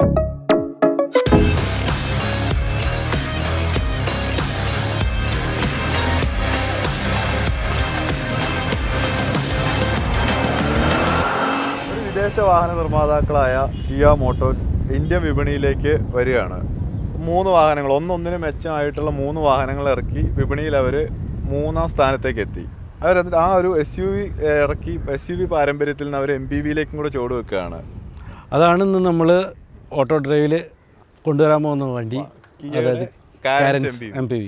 ഒരു വിദേശ വാഹന നിർമ്മാതാക്കളായ കിയ മോട്ടോഴ്സ് ഇന്ത്യൻ വിപണിയിലേക്ക് വരികയാണ് മൂന്ന് വാഹനങ്ങൾ ഒന്നൊന്നിന് മെച്ചമായിട്ടുള്ള മൂന്ന് വാഹനങ്ങൾ ഇറക്കി വിപണിയിൽ അവർ മൂന്നാം സ്ഥാനത്തേക്ക് എത്തി അവർ ആ ഒരു എസ് യു വി ഇറക്കി എസ് യു വി പാരമ്പര്യത്തിൽ നിന്ന് അവർ എം ബി വിയിലേക്കും കൂടെ ചുവട് വെക്കുകയാണ് അതാണ് ഇന്ന് നമ്മൾ ഓട്ടോ ഡ്രൈവിൽ കൊണ്ടുവരാൻ പോകുന്ന വണ്ടി കിയയുടെ അതായത് Carens Carens MPV. M P V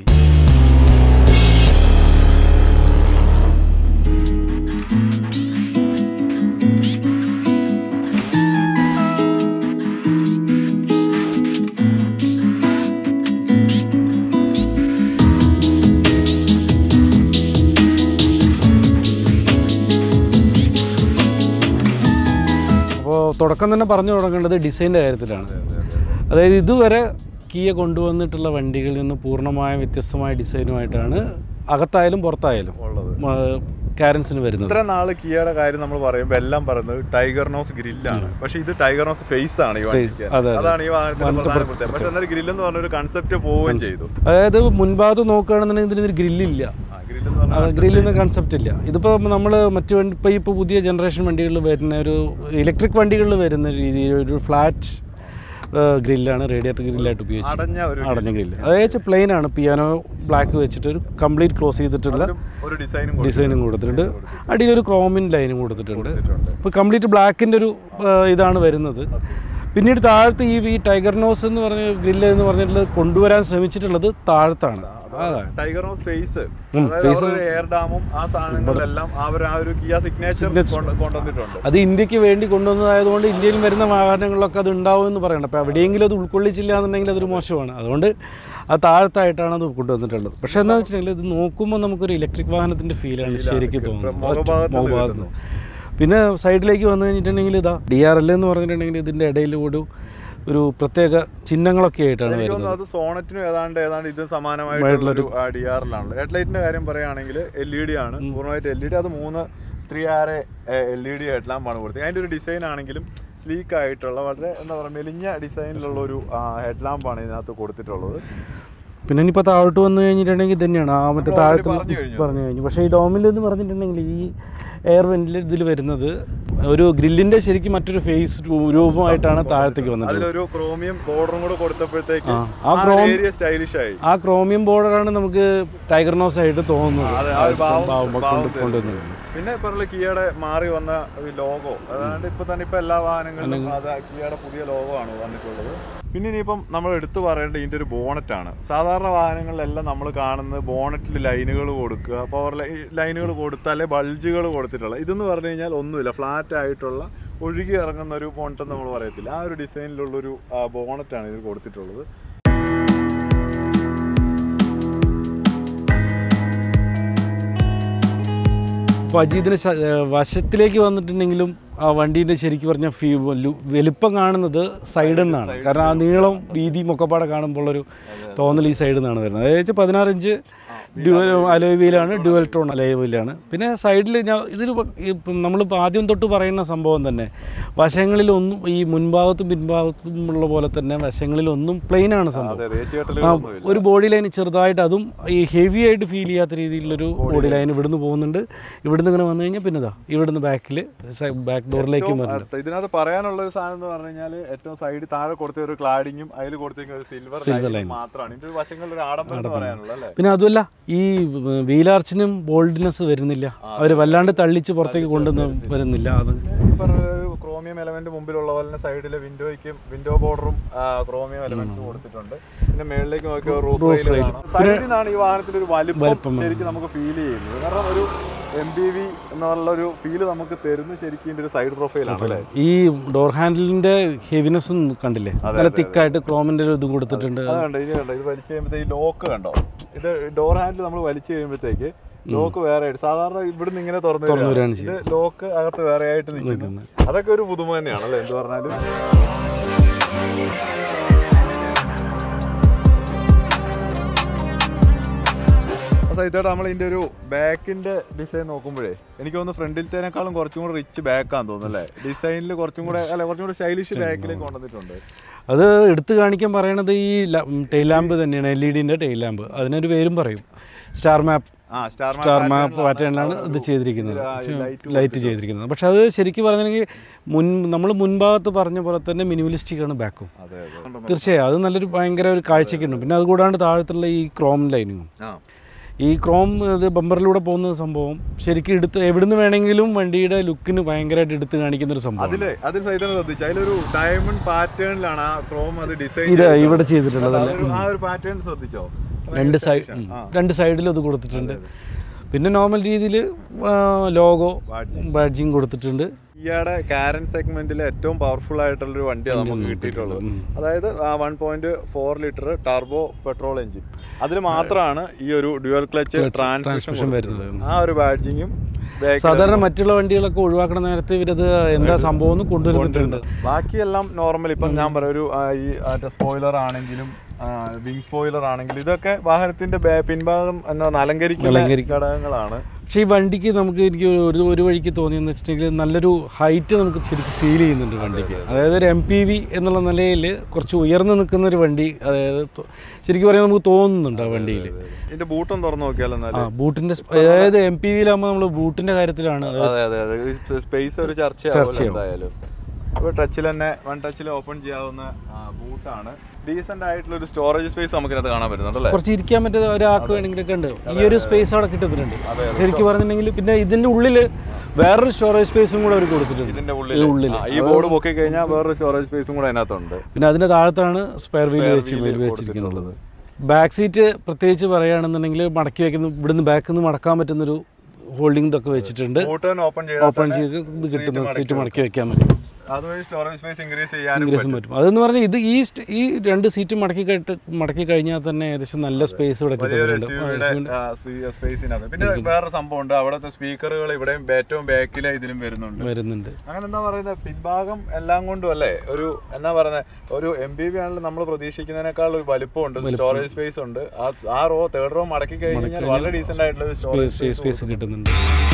അപ്പോൾ തുടക്കം തന്നെ പറഞ്ഞു തുടങ്ങേണ്ടത് ഡിസൈൻ്റെ കാര്യത്തിലാണ് അതായത് ഇതുവരെ കിയ കൊണ്ടുവന്നിട്ടുള്ള വണ്ടികളിൽ നിന്ന് പൂർണ്ണമായ വ്യത്യസ്തമായ ഡിസൈനുമായിട്ടാണ് അകത്തായാലും പുറത്തായാലും ഉള്ളത് കാരൻസിന് വരുന്നത് ഇത്ര നാള് കിയയുടെ കാര്യം നമ്മൾ പറയുമ്പോൾ എല്ലാം പറയുന്നത് ടൈഗർ നോസ് ഗ്രില്ലാണ് പക്ഷെ ഇത് ടൈഗർ നോസ് ഫേസ് ആണ് ഈ വണ്ടിക്ക് അതെ, അതെ. അതാണ് ഈ വാഹനത്തിന്റെ പ്രധാന പ്രത്യേകത പക്ഷെ എന്നാൽ ഗ്രില്ല് എന്ന് പറഞ്ഞ ഒരു കൺസെപ്റ്റ് പോവുകയും ചെയ്തു അതായത് മുൻഭാഗത്ത് നോക്കുകയാണെന്നുണ്ടെങ്കിൽ ഇതിനൊരു ഗ്രില്ലില്ല ആ, grill എന്ന് പറഞ്ഞാൽ ഗ്രില്ലിന് കൺസെപ്റ്റ് ഇല്ല ഇതിപ്പോൾ നമ്മൾ മറ്റു വണ്ടി ഇപ്പോൾ ഇപ്പോൾ പുതിയ ജനറേഷൻ വണ്ടികളിൽ വരുന്ന ഒരു ഇലക്ട്രിക് വണ്ടികളിൽ വരുന്ന രീതിയിൽ ഒരു ഫ്ലാറ്റ് ഗ്രില്ലാണ് റേഡിയേറ്റർ ഗ്രില്ലായിട്ട് ഉപയോഗിച്ചത് അടഞ്ഞ ഒരു അടഞ്ഞ ഗ്രില്ല് അതായത് പ്ലെയിൻ ആണ് പിയാനോ ബ്ലാക്ക് വെച്ചിട്ട് ഒരു കംപ്ലീറ്റ് ക്ലോസ് ചെയ്തിട്ടുള്ള ഒരു- ഒരു ഡിസൈനും ഡിസൈനും കൊടുത്തിട്ടുണ്ട് അടിയിൽ ഒരു ക്രോമിൻ ലൈനും കൊടുത്തിട്ടുണ്ട് കൊടുത്തിട്ടുണ്ട് ഇപ്പോൾ കംപ്ലീറ്റ് ബ്ലാക്കിൻ്റെ ഒരു ആ, ഇതാണ് വരുന്നത് പിന്നീട് താഴത്ത് ഈ ഈ ടൈഗർ നോസ് എന്ന് പറഞ്ഞ ഗ്രില്ല് എന്ന് പറഞ്ഞിട്ടുള്ളത് കൊണ്ടുവരാൻ ശ്രമിച്ചിട്ടുള്ളത് താഴത്താണ് അതാണ് ടൈഗർ നോസ് ഫേസ് ഉം, face എയർ ഡാമും ആ സാധനങ്ങളെല്ലാം അവർ ആ ഒരു കിയ സിഗ്നേച്ചർ കൊണ്ടുവന്നിട്ടുണ്ട് അത് ഇന്ത്യക്ക് വേണ്ടി കൊണ്ടുവന്നതായതുകൊണ്ട് ഇന്ത്യയിൽ വരുന്ന വാഹനങ്ങളിലൊക്കെ അത് ഉണ്ടാവും എന്ന് പറയണം അപ്പോൾ എവിടെയെങ്കിലും അത് ഉൾക്കൊള്ളിച്ചില്ല എന്നുണ്ടെങ്കിൽ അതൊരു മോശമാണ് അതുകൊണ്ട് അത് താഴത്തായിട്ടാണ് അത് കൊണ്ടുവന്നിട്ടുള്ളത് പക്ഷേ എന്താണെന്ന് വെച്ചിട്ടുണ്ടെങ്കിൽ ഇത് നോക്കുമ്പോൾ നമുക്കൊരു ഇലക്ട്രിക് വാഹനത്തിൻ്റെ ഫീലാണ് ശരിക്കും തോന്നുന്നത് മുഖഭാഗത്ത് നിന്ന് മുഖഭാഗത്ത് നിന്ന്. പിന്നെ സൈഡിലേക്ക് വന്നു കഴിഞ്ഞിട്ടുണ്ടെങ്കിൽ ഇതാ ഡി ആർ എൽ എന്ന് പറഞ്ഞിട്ടുണ്ടെങ്കിൽ ഇതിൻ്റെ ഇടയിൽ കൂടി ഒരു പ്രത്യേക ചിഹ്നങ്ങളൊക്കെ ആയിട്ടാണ് എനിക്ക് വരുന്നത് തോന്നുന്നു അത് സോണറ്റിനും ഏതാണ്ട് ഏതാണ്ട് ഇത് സമാനമായിട്ടുള്ള ഒരു ഡി ആറിലാണല്ലോ ഹെഡ്ലൈറ്റിന്റെ കാര്യം പറയുകയാണെങ്കിൽ എൽ ഇ ഡി ആണ് പൂർണ്ണമായിട്ട് എൽ ഇ ഡി അത് മൂന്ന് three R L E D head ലാമ്പാണ് കൊടുത്തത് അതിന്റെ ഒരു ഡിസൈൻ ആണെങ്കിലും സ്ലീക്ക് ആയിട്ടുള്ള വളരെ എന്താ പറയുക മെലിഞ്ഞ ഡിസൈനിലുള്ള ഒരു ഹെഡ് ലാമ്പാണ് ഇതിനകത്ത് കൊടുത്തിട്ടുള്ളത് പിന്നെ ഇനിയിപ്പോൾ താഴോട്ട് വന്നു കഴിഞ്ഞിട്ടുണ്ടെങ്കിൽ തന്നെയാണ് ആ മറ്റേ നമ്മൾ already താഴത്ത് പറഞ്ഞു കഴിഞ്ഞു. പറഞ്ഞു കഴിഞ്ഞു പക്ഷേ ഈ ഡോമിൽ എന്ന് പറഞ്ഞിട്ടുണ്ടെങ്കിൽ ഈ എയർ വെന്റിൽ ഇതിൽ വരുന്നത് ഒരു ഗ്രില്ലിൻ്റെ ശരിക്കും മറ്റൊരു ഫേസ് രൂപമായിട്ടാണ് താഴത്തേക്ക് വന്നത് അതിലൊരു ക്രോമിയം ബോർഡറും കൂടെ കൊടുത്തപ്പോഴത്തേക്ക് ആ, ആ ആ chrome- ഏരിയ സ്റ്റൈലിഷ് ആയി ആ ക്രോമിയം ബോർഡറാണ് നമുക്ക് ടൈഗർ നോസ് ആയിട്ട് തോന്നുന്നത് അതെ, ആ ഒരു ഭാവം- ഭാവം ഭാവം കൊണ്ട് കൊണ്ടുവന്നത് പിന്നെ പറഞ്ഞ കിയയുടെ മാറി വന്ന ലോഗോ അതാണ്ട് ഇപ്പൊ തന്നെ ഇപ്പൊ എല്ലാ വാഹനങ്ങളിലും അത് കിയയുടെ പുതിയ ലോഗോ ആണ് വന്നിട്ടുള്ളത് പിന്നെ ഇനിയിപ്പം നമ്മൾ എടുത്തു പറയേണ്ട ഇതിന്റെ ഒരു ബോണറ്റ് ആണ് സാധാരണ വാഹനങ്ങളിലെല്ലാം നമ്മൾ കാണുന്നത് ബോണറ്റിൽ ലൈനുകൾ കൊടുക്കുക പവർ ലൈനുകൾ കൊടുത്താലേ ബൾജുകൾ കൊടുത്തിട്ടുള്ള ഇതെന്ന് പറഞ്ഞു കഴിഞ്ഞാൽ ഒന്നുമില്ല ഫ്ലാറ്റ് ആയിട്ടുള്ള ഒഴുകി ഇറങ്ങുന്ന ഒരു ബോണറ്റ് നമ്മൾ പറയത്തില്ല ആ ഒരു ഡിസൈനിലുള്ളൊരു ബോണറ്റാണ് ഇതിൽ കൊടുത്തിട്ടുള്ളത് അപ്പോൾ അജീതിന് ശ- ഏഹ് വശത്തിലേക്ക് വന്നിട്ടുണ്ടെങ്കിലും ആ വണ്ടീൻ്റെ ശരിക്കും പറഞ്ഞ ഫീ വലു- വലിപ്പം കാണുന്നത് സൈഡിൽ നിന്നാണ് കാരണം ആ നീളം വീതിയും ഒക്കെ പാടെ കാണുമ്പോൾ ഒരു തോന്നൽ ഈ സൈഡിൽ നിന്നാണ് വരുന്നത് അതായത് പതിനാറ് ഇഞ്ച് ഡ്യുവൽ അലോയ് വീലാണ് ഡ്യുവൽ ടോൺ അലോയ് വീലാണ് പിന്നെ സൈഡിൽ ഞാൻ ഇതിൽ ഇപ്പം നമ്മളിപ്പോൾ ആദ്യം തൊട്ട് പറയുന്ന സംഭവം തന്നെ വശങ്ങളിലൊന്നും ഈ മുൻഭാഗത്തും പിൻഭാഗത്തും ഉള്ള പോലെ തന്നെ വശങ്ങളിലൊന്നും പ്ലെയിൻ ആണ് സംഭവം അതെ ആ, ഏച്ചുകെട്ടലുകളൊന്നുമില്ല ഒരു ബോഡി ലൈൻ ചെറുതായിട്ട് അതും ഈ ഹെവി ആയിട്ട് ഫീൽ ചെയ്യാത്ത രീതിയിലൊരു ബോഡി ലൈൻ ഇവിടുന്ന് പോകുന്നുണ്ട് ഇവിടുന്ന് ഇങ്ങനെ വന്നു കഴിഞ്ഞാൽ പിന്നെ ഇതാ ഇവിടുന്ന് ബാക്കിൽ ബാക്ക് ഡോറിലേക്കും ഏറ്റവും വരുന്നുണ്ട് അടുത്ത- ഇതിനകത്ത് പറയാനുള്ള ഒരു സാധനം എന്ന് പറഞ്ഞു കഴിഞ്ഞാൽ ഏറ്റവും സൈഡിൽ താഴെ കൊടുത്ത ഒരു ക്ലാഡിങ്ങും അതിൽ കൊടുത്തേക്കുന്ന ഒരു സിൽവർ Silver ലൈൻ line. മാത്രമാണ് ഇതിന്റെ ഒരു വശങ്ങളിൽ ഒരു ആഡംബരം എന്ന് പറയാനുള്ളത് അല്ലേ പിന്നെ അതുമല്ല ഈ വീലാർച്ചിനും ബോൾഡ്നെസ് വരുന്നില്ല അവർ വല്ലാണ്ട് തള്ളിച്ച് പുറത്തേക്ക് കൊണ്ടുവന്ന് വരുന്നില്ല അത് ഈ പറഞ്ഞ ഒരു ക്രോമിയം എലമെന്റ് മുമ്പിലുള്ള പോലെ തന്നെ സൈഡിലെ വിൻഡോയ്ക്കും വിൻഡോ ബോർഡറും ക്രോമിയം എലമെന്റ്സ് കൊടുത്തിട്ടുണ്ട് പിന്നെ മേളിലേക്ക് നോക്കിയ റൂഫ് റെയിൽ സൈഡിൽ നിന്നാണ് ഈ വാഹനത്തിന്റെ ഒരു വലിപ്പം ശരിക്കും നമുക്ക് ഫീൽ ചെയ്യുന്നത് കാരണം ഒരു എം ബി വി എന്നുള്ള ഒരു ഫീല് നമുക്ക് തരുന്ന ശരിക്കും ഇതിന്റെ ഒരു സൈഡ് പ്രൊഫൈലാണ് അല്ലേ ഈ ഡോർ ഹാൻഡിലിന്റെ ഹെവിനെസ്സും കണ്ടില്ലേ നല്ല തിക്കായിട്ട് ക്രോമിന്റെ ഒരു ഇത് കൊടുത്തിട്ടുണ്ട് അത് കണ്ടോ ഇത് കണ്ടോ ഇത് വലിച്ചു കഴിയുമ്പോഴത്തേക്ക് ലോക്ക് കണ്ടോ ഇത് ഡോർ ഹാൻഡിൽ നമ്മൾ വലിച്ചു കഴിയുമ്പോഴത്തേക്ക് ലോക്ക് വേറെ ആയിട്ട് സാധാരണ ഇവിടുന്ന് ഇങ്ങനെ തുറന്നു തുറന്നു വരികയാണ്. വരികയാണ് ഇത് ലോക്ക് അകത്ത് വേറെ ആയിട്ട് നിൽക്കുന്നു അതൊക്കെ ഒരു പുതുമ തന്നെയാണ് അല്ലേ എന്ത് പറഞ്ഞാലും ഇതോടെ നമ്മൾ ഇതിന്റെ ഒരു ബാക്കിന്റെ ഡിസൈൻ നോക്കുമ്പോഴേ എനിക്ക് തോന്നുന്നു ഫ്രണ്ടിലത്തേനേക്കാളും കുറച്ചും കൂടെ റിച്ച് ബാക്കാന്ന് തോന്നുന്നു അല്ലേ ഡിസൈനിൽ കുറച്ചും കൂടെ അല്ല കുറച്ചും കൂടെ സ്റ്റൈലിഷ് ബാക്കിലേക്ക് കൊണ്ടുവന്നിട്ടുണ്ട് അത് എടുത്തു കാണിക്കാൻ പറയണത് ഈ ടെയിൽ ലാമ്പ് തന്നെയാണ് എൽ ഇ ഡിൻ്റെ ടെയിൽ ലാമ്പ് അതിനൊരു പേരും പറയും സ്റ്റാർ മാപ്പ് ആ സ്റ്റാർ സ്റ്റാർ മാപ്പ് പാറ്റേണിലാണ് ഇത് ചെയ്തിരിക്കുന്നത് ലൈറ്റ് ചെയ്തിരിക്കുന്നത് പക്ഷെ അത് ശരിക്കും പറഞ്ഞിട്ടുണ്ടെങ്കിൽ മുൻ നമ്മൾ മുൻഭാഗത്ത് പറഞ്ഞ പോലെ തന്നെ മിനിമലിസ്റ്റിക് ആണ് ബാക്കും അതെ അതെ തീർച്ചയായും അത് നല്ലൊരു ഭയങ്കര ഒരു കാഴ്ചയ്ക്കുണ്ട് പിന്നെ അത് കൂടാണ്ട് താഴത്തുള്ള ഈ ക്രോം ലൈനിങ്ങും ആ ഈ ക്രോം ഇത് ബമ്പറിലൂടെ പോകുന്ന സംഭവം ശരിക്കും എടുത്ത് എവിടുന്ന് വേണമെങ്കിലും വണ്ടിയുടെ ലുക്കിന് ഭയങ്കരമായിട്ട് എടുത്ത് കാണിക്കുന്ന ഒരു സംഭവം അതില് അതിൽ സൈതം ശ്രദ്ധിച്ചു അതിലൊരു ഡയമണ്ട് പാറ്റേണിലാണ് ആ ക്രോം അത് ഡിസൈൻ ഇത് ഇവിടെ ചെയ്തിട്ടുള്ളത് ആ ഒരു പാറ്റേൺ ശ്രദ്ധിച്ചോ രണ്ട് സൈഡ് രണ്ട് സൈഡിലും അത് കൊടുത്തിട്ടുണ്ട് പിന്നെ നോർമൽ രീതിയിൽ ലോഗോ ബാഡ്ജിങ് കൊടുത്തിട്ടുണ്ട് ഇയാടെ കാരൻ സെഗ്മെന്റിൽ ഏറ്റവും പവർഫുൾ ആയിട്ടുള്ള ഒരു വണ്ടിയാണ് നമുക്ക് കിട്ടിയിട്ടുള്ളത് അതായത് one point four litre turbo petrol engine അതിൽ മാത്രമാണ് ഈ ഒരു ഡ്യുവൽ ക്ലച്ച് ട്രാൻസ്മിഷൻ ട്രാൻസ്മിഷൻ വരുന്നത് ആ ഒരു ബാഡ്ജിങ്ങും സാധാരണ മറ്റുള്ള വണ്ടികളൊക്കെ ഒഴിവാക്കണ നേരത്തെ ഇവരത് എന്താ സംഭവം എന്ന് കൊണ്ടുവരുന്നിട്ടുണ്ട് ബാക്കിയെല്ലാം നോർമൽ ഇപ്പം ഞാൻ പറയാം ഒരു ആ, ഈ സ്പോയിലർ ആണെങ്കിലും വിങ് സ്പോയിലർ ആണെങ്കിലും ഇതൊക്കെ വാഹനത്തിന്റെ ബേ- പിൻഭാഗം എന്താ അലങ്കരിക്കുന്ന ഘടകങ്ങളാണ് പക്ഷേ ഈ വണ്ടിക്ക് നമുക്ക് എനിക്ക് ഒരു- ഒരു ഒരു വഴിക്ക് തോന്നിയെന്ന് വെച്ചിട്ടുണ്ടെങ്കിൽ നല്ലൊരു ഹൈറ്റ് നമുക്ക് ശരിക്കും ഫീൽ ചെയ്യുന്നുണ്ട് വണ്ടിക്ക് അതായത് ഒരു എം പി വി എന്നുള്ള നിലയിൽ കുറച്ച് ഉയർന്നു നിൽക്കുന്ന ഒരു വണ്ടി അതായത് തൊ- ശരിക്കും പറയാൻ നമുക്ക് തോന്നുന്നുണ്ട് ആ വണ്ടിയിൽ ഇതിന്റെ ബൂട്ടം തുറന്നു നോക്കിയാലോ എന്നാല് ആ ബൂട്ടിന്റെ സ്പ- അതായത് എം പി വിയിലാകുമ്പോൾ നമ്മൾ ബൂട്ടിന്റെ കാര്യത്തിലാണ് അത് അതെ അതെ അതെ സ്പേസ് ഒരു ചർച്ചയാവും എന്തായാലും അപ്പോൾ ടച്ചിൽ തന്നെ വൺ ടച്ചിൽ ഓപ്പൺ ചെയ്യാവുന്ന ബൂട്ടാണ് ഡീസെന്റ് ആയിട്ടുള്ള ഒരു സ്റ്റോറേജ് സ്പേസ് നമുക്ക് ഇതിനകത്ത് കാണാൻ പറ്റുന്നുണ്ടല്ലേ കുറച്ച് ഇരിക്കാൻ പറ്റുന്ന ഒരാൾക്ക് വേണമെങ്കിലൊക്കെ ഉണ്ട് ഈ ഒരു സ്പേസ് അവിടെ കിട്ടുന്നുണ്ട് ശരിക്കും പറഞ്ഞിട്ടുണ്ടെങ്കിൽ പിന്നെ ഇതിന്റെ ഉള്ളിൽ വേറൊരു സ്റ്റോറേജ് സ്പേസും കൂടെ അവർ കൊടുത്തിട്ടുണ്ട് ഇതിന്റെ ഉള്ളിൽ ആ, ഈ ബോർഡ് പൊക്കി കഴിഞ്ഞാൽ വേറൊരു സ്റ്റോറേജ് സ്പേസും കൂടെ അതിനകത്തുണ്ട് പിന്നെ അതിന്റെ താഴത്താണ് സ്പെയർ വീൽ വെച്ച് വീൽ വെച്ചിരിക്കുന്നുള്ളത് ബാക്ക് സീറ്റ് പ്രത്യേകിച്ച് പറയുകയാണെന്നുണ്ടെങ്കിൽ മടക്കി വെക്കുന്ന ഇവിടുന്ന് ബാക്കിൽ നിന്ന് മടക്കാൻ പറ്റുന്നൊരു ഹോൾഡിംഗ് ഇതൊക്കെ വെച്ചിട്ടുണ്ട് ബൂട്ടൺ ഓപ്പൺ ചെയ്താൽ ഓപ്പൺ ചെയ്ത് ഇത് കിട്ടുന്ന സീറ്റ് മടക്കി വെക്കാൻ പറ്റും അതുവഴി സ്റ്റോറേജ് സ്പേസ് ഇൻക്രീസ് ചെയ്യാനും ഇൻക്രീസും പറ്റും അതെന്ന് പറഞ്ഞാൽ ഇത് ഈ സ്റ്റ്- ഈ രണ്ട് സീറ്റ് മടക്കി കഴിട്ട് മടക്കി കഴിഞ്ഞാൽ തന്നെ ഏകദേശം നല്ല സ്പേസ് ഇവിടെ കിട്ടുന്നുണ്ട് സ്പേസിനകത്ത് പിന്നെ വേറെ സംഭവം ഉണ്ട് അവിടുത്തെ സ്പീക്കറുകൾ ഇവിടെയും ഏറ്റവും ബാക്കിലെ ഇതിലും വരുന്നുണ്ട് വരുന്നുണ്ട് അങ്ങനെ എന്താ പറയുന്നത് പിൻഭാഗം എല്ലാം കൊണ്ടും അല്ലേ ഒരു എന്നാ പറയുന്നത് ഒരു എം ബി ബി ആണെങ്കിലും നമ്മൾ പ്രതീക്ഷിക്കുന്നതിനേക്കാൾ ഒരു വലിപ്പമുണ്ട് സ്റ്റോറേജ് സ്പേസ് ഉണ്ട് ആ ആ റോ തേർഡ് റോ മടക്കി കഴിഞ്ഞാൽ വളരെ ഡീസെന്റ് ആയിട്ടുള്ള സ്റ്റോറേജ് സ്പേസ് കിട്ടുന്നുണ്ട്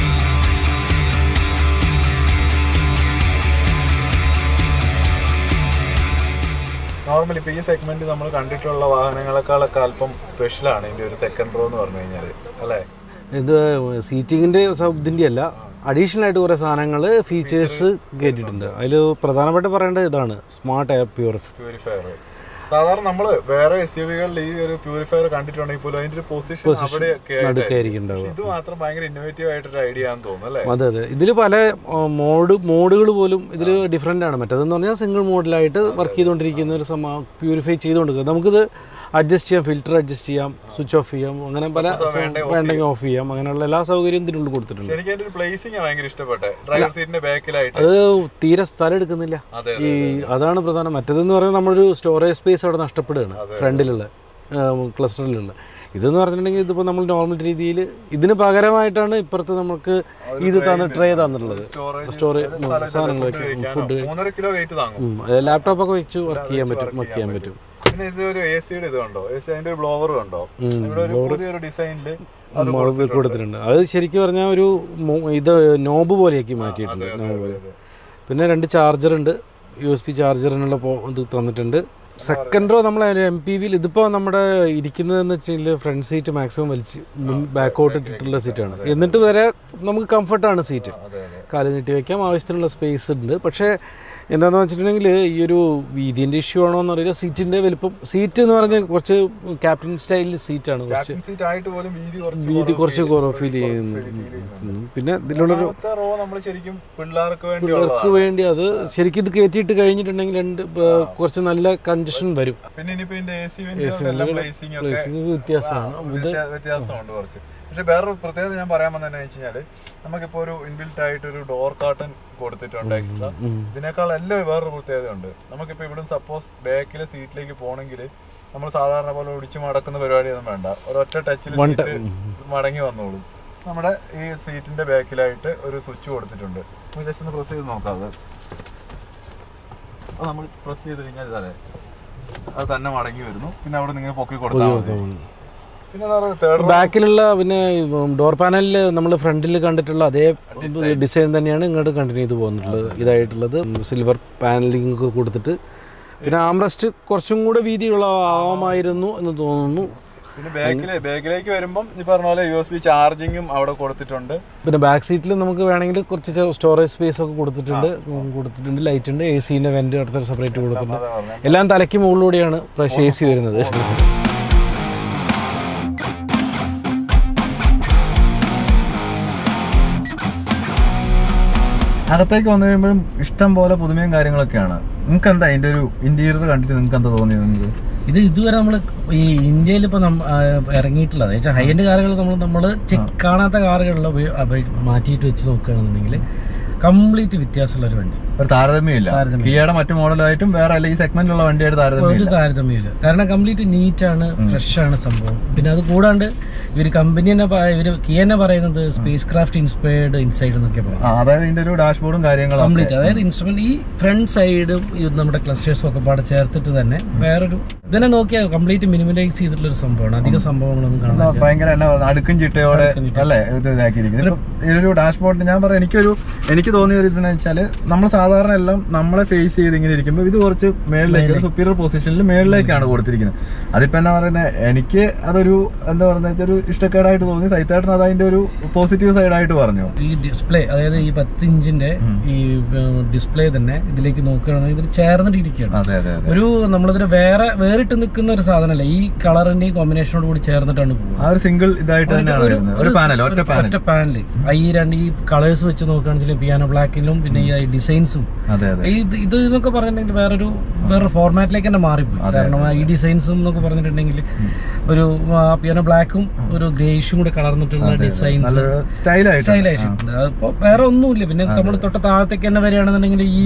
നോർമലി ഇപ്പൊ ഈ സെഗ്മെന്റ് നമ്മൾ കണ്ടിട്ടുള്ള വാഹനങ്ങളെക്കാളൊക്കെ അല്പം സ്പെഷ്യലാണ് ഇതിന്റെ ഒരു സെക്കൻഡ് റോ എന്ന് പറഞ്ഞു കഴിഞ്ഞാൽ അല്ലേ ഇത് സീറ്റിങ്ങിൻ്റെ ഇതിൻ്റെ അല്ല അഡീഷണൽ ആയിട്ട് കുറേ സാധനങ്ങൾ ഫീച്ചേഴ്സ് കയറ്റിയിട്ടുണ്ട് അതിൽ പ്രധാനമായിട്ട് പറയേണ്ടത് ഇതാണ് സ്മാർട്ട് എയർ പ്യൂറിഫൈ പ്യൂരിഫയർ സാധാരണ നമ്മൾ വേറെ എസ് യു വികളിൽ ഈ ഒരു പ്യൂരിഫയർ കണ്ടിട്ടുണ്ടെങ്കിൽ പോലും അതിന്റെ ഒരു പൊസിഷൻ അവിടെയൊക്കെ ആയിട്ടായിരിക്കും. നടുക്കായിരിക്കും ഉണ്ടാവുക ഇത് മാത്രം ഭയങ്കര ഇന്നോവേറ്റീവ് ആയിട്ടൊരു ഐഡിയ ആണെന്ന് തോന്നുന്നു അല്ലേ അതെ അതെ ഇതിൽ പല മോഡ് മോഡുകൾ പോലും ഇതിൽ ഡിഫറെൻ്റ് ആണ് മറ്റേതെന്ന് പറഞ്ഞാൽ സിംഗിൾ മോഡിലായിട്ട് വർക്ക് ചെയ്തുകൊണ്ടിരിക്കുന്ന ഒരു സമ പ്യൂരിഫൈ ചെയ്തുകൊണ്ടിരിക്കുക നമുക്കിത് അഡ്ജസ്റ്റ് ചെയ്യാം ഫിൽറ്റർ അഡ്ജസ്റ്റ് ചെയ്യാം സ്വിച്ച് ഓഫ് ചെയ്യാം അങ്ങനെ പല വേണ്ടെങ്കിൽ ഓഫ് ചെയ്യാം അങ്ങനെയുള്ള എല്ലാ സൗകര്യവും ഇതിനുള്ളിൽ കൊടുത്തിട്ടുണ്ട് എനിക്ക് അതിന്റെ ഒരു പ്ലേസിംഗ് ഭയങ്കര ഇഷ്ടപ്പെട്ടെ ഡ്രൈവർ സീറ്റിന്റെ ബാക്കിലായിട്ട് അത് തീരെ സ്ഥലം എടുക്കുന്നില്ല അതെ ഈ അതാണ് പ്രധാനം മറ്റേതെന്ന് പറയുന്നത് നമ്മളൊരു സ്റ്റോറേജ് സ്പേസ് അവിടെ നഷ്ടപ്പെടുകയാണ് ഫ്രണ്ടിലുള്ള ക്ലസ്റ്ററിലുള്ള ഇതെന്ന് പറഞ്ഞിട്ടുണ്ടെങ്കിൽ ഇതിപ്പോൾ നമ്മൾ നോർമൽ രീതിയിൽ ഇതിന് പകരമായിട്ടാണ് ഇപ്പുറത്ത് നമുക്ക് ഇത് തന്ന് ട്രേ തന്നിട്ടുള്ളത് സ്റ്റോറേജ് സ്റ്റോറേജ് സാധനങ്ങൾ വെക്കും ഫുഡ് മൂന്നര കിലോ വെയിറ്റ് താങ്ങും ലാപ്ടോപ്പൊക്കെ വെച്ച് വർക്ക് ചെയ്യാൻ പറ്റും വർക്ക് ചെയ്യാൻ പറ്റും പിന്നെ ഇത് ഒരു എ സിയുടെ ഇത് കണ്ടോ എ സി അതിന്റെ ഒരു ബ്ലോവർ കണ്ടോ ഇവിടെ ഒരു പുതിയൊരു ഡിസൈനില് അത് മുളക് കൊടുത്തിട്ടുണ്ട് അത് ശരിക്കും പറഞ്ഞാൽ ഒരു മോ- ഇത് നോബ് പോലെയാക്കി മാറ്റിയിട്ടുണ്ട് നോബ് പോലെ പിന്നെ രണ്ട് ചാർജർ ഉണ്ട് യു എസ് പി ചാർജറിനുള്ള പോ- ഇത് തന്നിട്ടുണ്ട് സെക്കൻഡ് റോ നമ്മൾ എം പി വിയിൽ ഇതിപ്പോൾ നമ്മുടെ ഇരിക്കുന്നതെന്ന് വെച്ചാൽ ഫ്രണ്ട് സീറ്റ് മാക്സിമം വലിച്ച് മുൻ ബാക്കോട്ട് ഇട്ടിട്ടുള്ള സീറ്റാണ് എന്നിട്ട് വരെ നമുക്ക് കംഫർട്ടാണ് സീറ്റ് അതെ അതെ കാല് നീട്ടി വയ്ക്കാം ആവശ്യത്തിനുള്ള സ്പേസ് ഉണ്ട് പക്ഷേ എന്താണെന്ന് വെച്ചിട്ടുണ്ടെങ്കിൽ ഈ ഒരു വീതിൻ്റെ ഇഷ്യൂ ആണോ എന്ന് അറിയില്ല സീറ്റിൻ്റെ വലിപ്പം സീറ്റ് എന്ന് പറഞ്ഞാൽ കുറച്ച് ക്യാപ്റ്റൻ സ്റ്റൈലിൽ സീറ്റാണ് കുറച്ച് ക്യാപ്റ്റൻ സീറ്റ് ആയിട്ട് പോലും വീതി കുറച്ച് വീതി കുറച്ച് കുറവ് ഫീൽ ചെയ്യുന്നു ഉം. പിന്നെ ഇതിലുള്ളൊരു രണ്ടാമത്തെ റോ നമ്മൾ ശരിക്കും പിള്ളേർക്ക് വേണ്ടി പിള്ളേർക്ക് വേണ്ടി അത് ശരിക്കും ഇത് കയറ്റിയിട്ട് കഴിഞ്ഞിട്ടുണ്ടെങ്കിൽ രണ്ട് ബ- കുറച്ച് നല്ല കണ്ടീഷൻ വരും പിന്നെ ഇനിയിപ്പോ ഇതിന്റെ എ സി പ്ലേസിംഗ് ഒക്കെ പ്ലേസിംഗ് വ്യത്യാസമാണ് ഇത് വ്യത്യാ- വ്യത്യാസമുണ്ട് കുറച്ച് പക്ഷെ വേറൊരു പ്രത്യേകത ഞാൻ പറയാൻ വന്നതെന്ന് വെച്ച് കഴിഞ്ഞാല് നമുക്കിപ്പോ ഒരു ഇൻബിൽറ്റ് ആയിട്ട് ഒരു ഡോർ കാർട്ടൺ കൊടുത്തിട്ടുണ്ട് എക്സ്ട്രാ ഇതിനേക്കാൾ എല്ലാം വേറൊരു പ്രത്യേകതയുണ്ട് നമുക്കിപ്പോ ഇവിടെ സപ്പോസ് ബാക്കിലെ സീറ്റിലേക്ക് പോകണമെങ്കിൽ നമ്മൾ സാധാരണ പോലെ ഒടിച്ചു മടക്കുന്ന പരിപാടിയൊന്നും വേണ്ട ഒരൊറ്റ ടച്ചിൽ സീറ്റ് മടങ്ങി വന്നോളും നമ്മുടെ ഈ സീറ്റിന്റെ ബാക്കിലായിട്ട് ഒരു സ്വിച്ച് കൊടുത്തിട്ടുണ്ട് നമുക്ക് ജസ്റ്റ് ഒന്ന് പ്രസ് ചെയ്ത് നോക്കാം അത് അത് നമ്മൾ പ്രസ് ചെയ്ത് കഴിഞ്ഞാൽ ഇതല്ലേ അത് തന്നെ മടങ്ങി വരുന്നു പിന്നെ അവിടെ നിങ്ങൾ പൊക്കി കൊടുത്താൽ മതി പിന്നെ എന്താ പറയുക തേർഡ് ബാക്കിലുള്ള പിന്നെ ഡോർ പാനലിൽ നമ്മൾ ഫ്രണ്ടിൽ കണ്ടിട്ടുള്ള അതേ ഡിസൈൻ തന്നെയാണ് ഇങ്ങോട്ട് കണ്ടിന്യൂ ചെയ്ത് പോകുന്നിട്ടുള്ളത് ഇതായിട്ടുള്ളത് സിൽവർ പാനലിംഗ് ഒക്കെ കൊടുത്തിട്ട് പിന്നെ ആംറസ്റ്റ് കുറച്ചും കൂടെ വീതിയുള്ള ആവാമായിരുന്നു എന്ന് തോന്നുന്നു പിന്നെ ബാക്കിലെ ബാക്കിലേക്ക് വരുമ്പം ഈ പറഞ്ഞ പോലെ യു എസ് ബി ചാർജിങ്ങും അവിടെ കൊടുത്തിട്ടുണ്ട് പിന്നെ ബാക്ക് സീറ്റിൽ നമുക്ക് വേണമെങ്കിൽ കുറച്ച് സ്റ്റോറേജ് സ്പേസ് ഒക്കെ കൊടുത്തിട്ടുണ്ട് ഉം, കൊടുത്തിട്ടുണ്ട് ലൈറ്റ് ഉണ്ട് എ സിൻ്റെ വെന്റ് അടുത്ത സെപ്പറേറ്റ് കൊടുത്തിട്ടുണ്ട് അതാ പറഞ്ഞത്. എല്ലാം തലയ്ക്ക് മുകളിലൂടെയാണ് പ്രാവശ്യം എ സി വരുന്നത് അകത്തേക്ക് വന്നു കഴിയുമ്പോഴും ഇഷ്ടം പോലെ പുതുമയും കാര്യങ്ങളൊക്കെയാണ് നിങ്ങൾക്ക് എന്താ അതിന്റെ ഒരു ഇന്റീരിയർ കണ്ടിട്ട് നിങ്ങൾക്ക് എന്താ തോന്നിയത് നിങ്ങൾക്ക് ഇത് ഇതുവരെ നമ്മൾ ഈ ഇന്ത്യയിൽ ഇപ്പോൾ ഇറങ്ങിയിട്ടുള്ളത് വെച്ചാൽ ഹൈ എൻഡ് കാറുകൾ നമ്മൾ നമ്മൾ കാണാത്ത കാറുകളിൽ മാറ്റിയിട്ട് വെച്ച് നോക്കുകയാണെന്നുണ്ടെങ്കിൽ കംപ്ലീറ്റ് വ്യത്യാസമുള്ള ഒരു വണ്ടി ഒരു താരതമ്യമില്ല താരതമ്യം. കിയയുടെ മറ്റു മോഡലായിട്ടും വേറെ അല്ല ഈ സെഗ്മെന്റിലുള്ള വണ്ടിയായിട്ട് ഒരു താരതമ്യമില്ല താരതമ്യമില്ല കാരണം കംപ്ലീറ്റ് നീറ്റ് ആണ് ഫ്രഷ് ആണ് സംഭവം പിന്നെ അത് കൂടാണ്ട് ഇവർ കമ്പനി തന്നെ പ- ഇവര് കിയ തന്നെ പറയുന്നത് സ്പേസ് ക്രാഫ്റ്റ് ഇൻസ്പയർഡ് ഇൻസൈഡ് എന്നൊക്കെ പറയും ആ, അതായത് ഇതിന്റെ ഒരു ഡാഷ്ബോർഡും കാര്യങ്ങളും കംപ്ലീറ്റ് അതായത് ഇൻസ്ട്രുമെന്റ് ഈ ഫ്രണ്ട് സൈഡും നമ്മുടെ ക്ലസ്റ്റേഴ്സും ഒക്കെ പാടെ ചേർത്തിട്ട് തന്നെ വേറൊരു ഇതിനെ നോക്കിയാൽ കംപ്ലീറ്റ് മിനിമലൈസ് ചെയ്തിട്ടുള്ള ഒരു സംഭവമാണ് അധിക സംഭവങ്ങളൊന്നും കാണാൻ ഭയങ്കര എന്നാ പറയുക, അടുക്കും ചിട്ടയോടെ അല്ലേ ഇത് ഇതാക്കിയിരിക്കുന്നത് ഇപ്പം ഇതിലൊരു ഡാഷ്ബോർഡിൽ ഞാൻ പറയാം എനിക്കൊരു എനിക്ക് തോന്നിയ ഒരു ഇതെന്ന് വെച്ചാല് നമ്മൾ സാധാരണ എല്ലാം നമ്മളെ ഫേസ് ചെയ്ത് ഇങ്ങനെ ഇരിക്കുമ്പോൾ ഇത് കുറച്ച് മേളിലേക്ക് ഒരു സുപ്പീരിയർ പൊസിഷനിൽ മേളിലേക്കാണ് കൊടുത്തിരിക്കുന്നത് അതിപ്പോ എന്താ പറയുന്നത് എനിക്ക് അതൊരു എന്താ പറയുന്നത് ഒരു ഇഷ്ടക്കേടായിട്ട് തോന്നി സൈത്തേട്ടൻ അത് അതിന്റെ ഒരു പോസിറ്റീവ് സൈഡായിട്ട് പറഞ്ഞു ഈ ഡിസ്പ്ലേ അതായത് ഈ പത്ത് ഇഞ്ചിന്റെ ഈ ഡിസ്പ്ലേ തന്നെ ഇതിലേക്ക് നോക്കുകയാണെങ്കിൽ ഇതിൽ ചേർന്നിട്ട് ഇരിക്കുകയാണ് അതെ അതെ അതെ ഒരു നമ്മളിതിന് വേറെ വേറിട്ട് നിൽക്കുന്ന ഒരു സാധനമല്ല ഈ കളറിന്റെയും കോമ്പിനേഷനോട് കൂടി ചേർന്നിട്ടാണ് പോകുന്നത് ആ ഒരു സിംഗിൾ ഇതായിട്ട് തന്നെയാണ് വരുന്നത് ഒരു പാനൽ ഒറ്റ പാനൽ ഒറ്റ പാനല് ഈ രണ്ട് ഈ കളേഴ്സ് വെച്ച് നോക്കുകയാണെങ്കിൽ പിയാനോ ബ്ലാക്കിലും പിന്നെ ഈ ഡിസൈൻസും അതെ അതെ ഇത് ഇത് എന്നൊക്കെ പറഞ്ഞിട്ടുണ്ടെങ്കിൽ വേറൊരു വേറെ ഫോർമാറ്റിലേക്ക് തന്നെ മാറിപ്പോയി കാരണം ഈ ഡിസൈൻസും എന്നൊക്കെ പറഞ്ഞിട്ടുണ്ടെങ്കിൽ ഒരു പിയാനോ ബ്ലാക്കും ഒരു ഗ്രേഷും കൂടെ കളർന്നിട്ടുള്ള ഡിസൈൻസ് നല്ലൊരു സ്റ്റൈലായിട്ട് സ്റ്റൈലായിട്ടുണ്ട് അതിപ്പോ വേറെ ഒന്നുമില്ല പിന്നെ നമ്മൾ തൊട്ട് താഴത്തേക്ക് തന്നെ വരികയാണെന്നുണ്ടെങ്കിൽ ഈ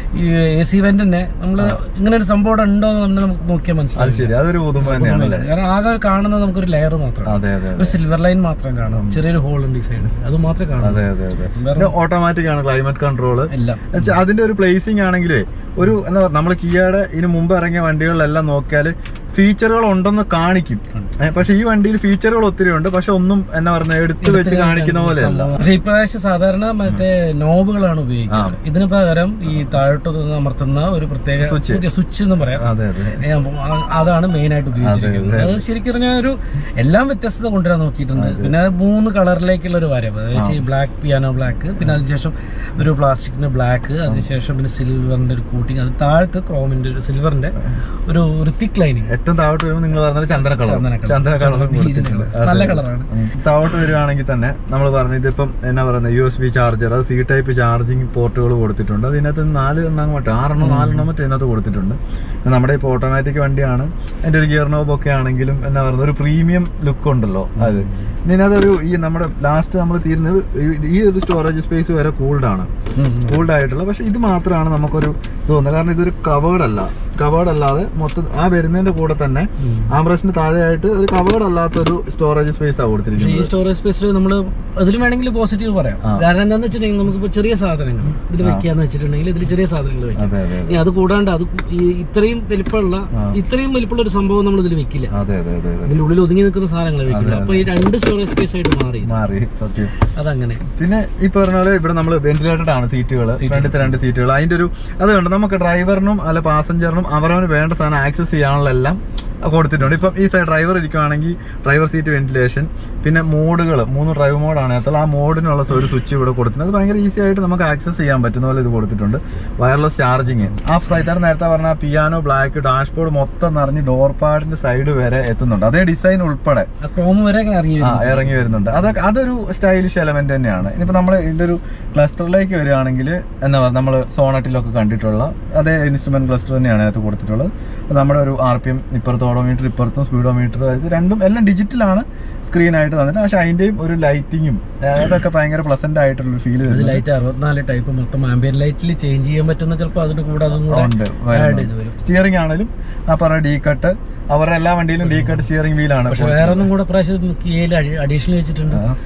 എ സി വെന്റ് തന്നെ നമ്മള് ഇങ്ങനെ ഒരു സംഭവം ഇവിടെ ഉണ്ടോ എന്ന് തന്നെ നമുക്ക് നോക്കിയാൽ അത് മനസ്സിലാവും ശരി അതൊരു പുതുമ തന്നെയാണ് അല്ലേ കാരണം ആകെ കാണുന്നത് നമുക്കൊരു ലെയർ മാത്രമാണ് അതെ അതെ ഒരു സിൽവർ ലൈൻ മാത്രം കാണാം ചെറിയൊരു ഹോൾ ഉണ്ട് ഈ സൈഡിൽ അത് മാത്രമേ കാണാം അതെ അതെ അതെ വേറെ ഓട്ടോമാറ്റിക് ആണ് ക്ലൈമറ്റ് കൺട്രോള് എല്ലാം എന്നുവെച്ചാ അതിന്റെ ഒരു പ്ലേസിംഗ് ആണെങ്കിലേ ഒരു എന്താ പറയുക നമ്മൾ കിയയുടെ ഇതിന് മുമ്പ് ഇറങ്ങിയ വണ്ടികളിലെല്ലാം നോക്കിയാൽ ഫീച്ചറുകൾ ഉണ്ടെന്ന് കാണിക്കും ഏ, പക്ഷെ ഈ വണ്ടിയിൽ ഫീച്ചറുകൾ ഒത്തിരി ഉണ്ട് പക്ഷെ ഒന്നും എന്നാ പറഞ്ഞ എടുത്തു വെച്ച് കാണിക്കുന്ന പോലെയല്ല പക്ഷെ ഇപ്രാവശ്യം സാധാരണ മറ്റേ നോബുകളാണ് ഉപയോഗിക്കുന്നത് ഇതിന് പകരം ഈ താഴോട്ട് നിന്ന് അമർത്തുന്ന ഒരു പ്രത്യേക പുതിയ സ്വിച്ച് എന്ന് പറയാം അതെ അതെ ഏ, അപ്പം ആ- അതാണ് മെയിൻ ആയിട്ട് ഉപയോഗിച്ചിരിക്കുന്നത് അത് ശരിക്കും പറഞ്ഞാൽ ഒരു എല്ലാം വ്യത്യസ്തത കൊണ്ടുവരാൻ നോക്കിയിട്ടുണ്ട് പിന്നെ അത് മൂന്ന് കളറിലേക്കുള്ള ഒരു വരവ് അതായത് ഈ ബ്ലാക്ക് പിയാനോ ബ്ലാക്ക് പിന്നെ അതിനുശേഷം ഒരു പ്ലാസ്റ്റിക്കിന്റെ ബ്ലാക്ക് അതിനുശേഷം പിന്നെ സിൽവറിന്റെ ഒരു കോട്ടിങ് അത് താഴത്ത് ക്രോമിന്റെ ഒരു സിൽവറിന്റെ ഒരു ഒരു തിക്ക് ലൈനിങ് ഏറ്റവും താഴോട്ട് വരുമ്പോൾ നിങ്ങൾ പറഞ്ഞത് ചന്ദന കളർ ചന്ദന colour. ചന്ദന കളർ കൊടുത്തിട്ടുണ്ട് അതെ. നല്ല കളറാണ് ഉം. താഴോട്ട് വരുവാണെങ്കിൽ തന്നെ നമ്മൾ പറഞ്ഞു ഇതിപ്പം എന്നാ പറയുന്നത് യു എസ് ബി ചാർജർ അത് സി ടൈപ്പ് ചാർജിങ് പോർട്ടുകൾ കൊടുത്തിട്ടുണ്ട് അതിനകത്ത് നാല് എണ്ണം മറ്റോ ആറെണ്ണം നാലെണ്ണം മറ്റോ ഇതിനകത്ത് കൊടുത്തിട്ടുണ്ട് പിന്നെ നമ്മുടെ ഇപ്പോൾ ഓട്ടോമാറ്റിക് വണ്ടിയാണ് അതിന്റെ ഒരു ഗിയർ നോബ് ഒക്കെ ആണെങ്കിലും എന്നാ പറയുന്നത് ഒരു പ്രീമിയം ലുക്ക് ഉണ്ടല്ലോ അത് ഇതിനകത്തൊരു ഈ നമ്മുടെ ലാസ്റ്റ് നമ്മൾ തീരുന്നത് ഈ- ഈ ഒരു സ്റ്റോറേജ് സ്പേസ് വരെ കൂൾഡ് ആണ് കൂൾഡ് ആയിട്ടുള്ള പക്ഷെ ഇത് മാത്രമാണ് നമുക്കൊരു ഇത് തോന്നുന്നത് കാരണം ഇതൊരു കവേർഡ് അല്ല കവേർഡ് അല്ലാതെ മൊത്തം ആ വരുന്നതിന്റെ കൂടെ തന്നെ ആംബ്രസിന് താഴെയായിട്ട് ഒരു കവേർഡ് അല്ലാത്ത ഒരു സ്റ്റോറേജ് സ്പേസ് ആണ് പക്ഷേ ഈ കൊടുത്തിരിക്കുന്നത് സ്റ്റോറേജ് സ്പേസിൽ നമ്മൾ അതിൽ വേണമെങ്കിൽ പോസിറ്റീവ് പറയാം കാരണം എന്താണെന്ന് വെച്ചിട്ടുണ്ടെങ്കിൽ നമുക്കിപ്പോൾ ചെറിയ സാധനങ്ങൾ ഇത് വെക്കാന്ന് വെച്ചിട്ടുണ്ടെങ്കിൽ ഇതിൽ ചെറിയ സാധനങ്ങൾ വെക്കാം അതെ അതെ ഇനി അത് കൂടാണ്ട് അത് ഈ ഇത്രയും വലിപ്പമുള്ള ഇത്രയും വലിപ്പമുള്ള ഒരു സംഭവം നമ്മൾ ഇതിൽ വെക്കില്ല അതെ അതെ അതെ അതെ ഇതിന്റെ ഉള്ളിൽ ഒതുങ്ങി നിൽക്കുന്ന സാധനങ്ങൾ വെക്കില്ല അപ്പൊ ഈ രണ്ട് സ്റ്റോറേജ് സ്പേസ് ആയിട്ട് മാറി മാറി സത്യം അതങ്ങനെ പിന്നെ ഈ പറഞ്ഞ പോലെ ഇവിടെ നമ്മൾ വെന്റിലേറ്റഡ് ആണ് സീറ്റുകൾ ഫ്രണ്ടിലത്തെ രണ്ട് സീറ്റുകൾ അതിന്റെ ഒരു അത് കണ്ട് നമുക്ക് ഡ്രൈവറിനും അല്ല പാസഞ്ചറിനും അവരവന് വേണ്ട സാധനം ആക്സസ് ചെയ്യാനുള്ള എല്ലാം കൊടുത്തിട്ടുണ്ട് ഇപ്പം ഈ സൈഡ് ഡ്രൈവർ ഇരിക്കുവാണെങ്കിൽ ഡ്രൈവർ സീറ്റ് വെന്റിലേഷൻ പിന്നെ മോഡുകൾ മൂന്ന് ഡ്രൈവ് മോഡാണ് അതിനകത്തുള്ള ആ മോഡിനുള്ള ഒരു സ്വിച്ച് ഇവിടെ കൊടുത്തിട്ടുണ്ട് അത് ഭയങ്കര ഈസി ആയിട്ട് നമുക്ക് ആക്സസ് ചെയ്യാൻ പറ്റുന്ന പോലെ ഇത് കൊടുത്തിട്ടുണ്ട് വയർലെസ് ചാർജിങ് ആ സൈറ്റാണ് നേരത്തെ പറഞ്ഞ പിയാനോ ബ്ലാക്ക് ഡാഷ്ബോർഡ് മൊത്തം നിറഞ്ഞ് ഡോർ പാഡിന്റെ സൈഡ് വരെ എത്തുന്നുണ്ട് അതേ ഡിസൈൻ ഉൾപ്പെടെ ആ ക്രോം വരെ അങ്ങനെ ഇറങ്ങി ആ വരും ഇറങ്ങി വരുന്നുണ്ട് അതൊക്കെ അതൊരു സ്റ്റൈലിഷ് എലമെന്റ് തന്നെയാണ് ഇനിയിപ്പോ നമ്മൾ ഇതിന്റെ ഒരു ക്ലസ്റ്ററിലേക്ക് വരികയാണെങ്കിൽ എന്താ പറയുക നമ്മൾ സോണറ്റിലൊക്കെ കണ്ടിട്ടുള്ള അതേ ഇൻസ്ട്രുമെന്റ് ക്ലസ്റ്റർ തന്നെയാണ് അതിനകത്ത് കൊടുത്തിട്ടുള്ളത് അത് നമ്മുടെ ഒരു ആർ പി എം ഇപ്പുറത്ത് ഓഡോമീറ്റർ ഇപ്പുറത്തും സ്പീഡോമീറ്റർ ഇത് രണ്ടും എല്ലാം ഡിജിറ്റലാണ് സ്ക്രീൻ ആയിട്ട് തന്നിട്ട് പക്ഷെ അതിന്റെയും ഒരു ലൈറ്റിങ്ങും അതൊക്കെ ഭയങ്കര പ്ലസന്റ് ആയിട്ടുള്ള ഒരു ഫീൽ അത് ലൈറ്റ് അറുപത്തിനാല് ടൈപ്പ് മൊത്തം ആംബിയൻ ലൈറ്റിൽ ചേഞ്ച് ചെയ്യാൻ പറ്റുന്ന ചിലപ്പോൾ അതിന്റെ കൂടെ അതും കൂടെ ഉണ്ട് ആഡ് ചെയ്ത് വരും സ്റ്റിയറിംഗ് ആണെങ്കിലും ആ പറഞ്ഞ ഡി കട്ട് അവരുടെ എല്ലാ വണ്ടിയിലും ഡി കട്ട് സ്റ്റിയറിംഗ് വീലാണ് പക്ഷെ വേറെ ഒന്നും കൂടെ പ്രാവശ്യം കിയയിൽ അഡീഷണൽ വെച്ചിട്ടുണ്ട്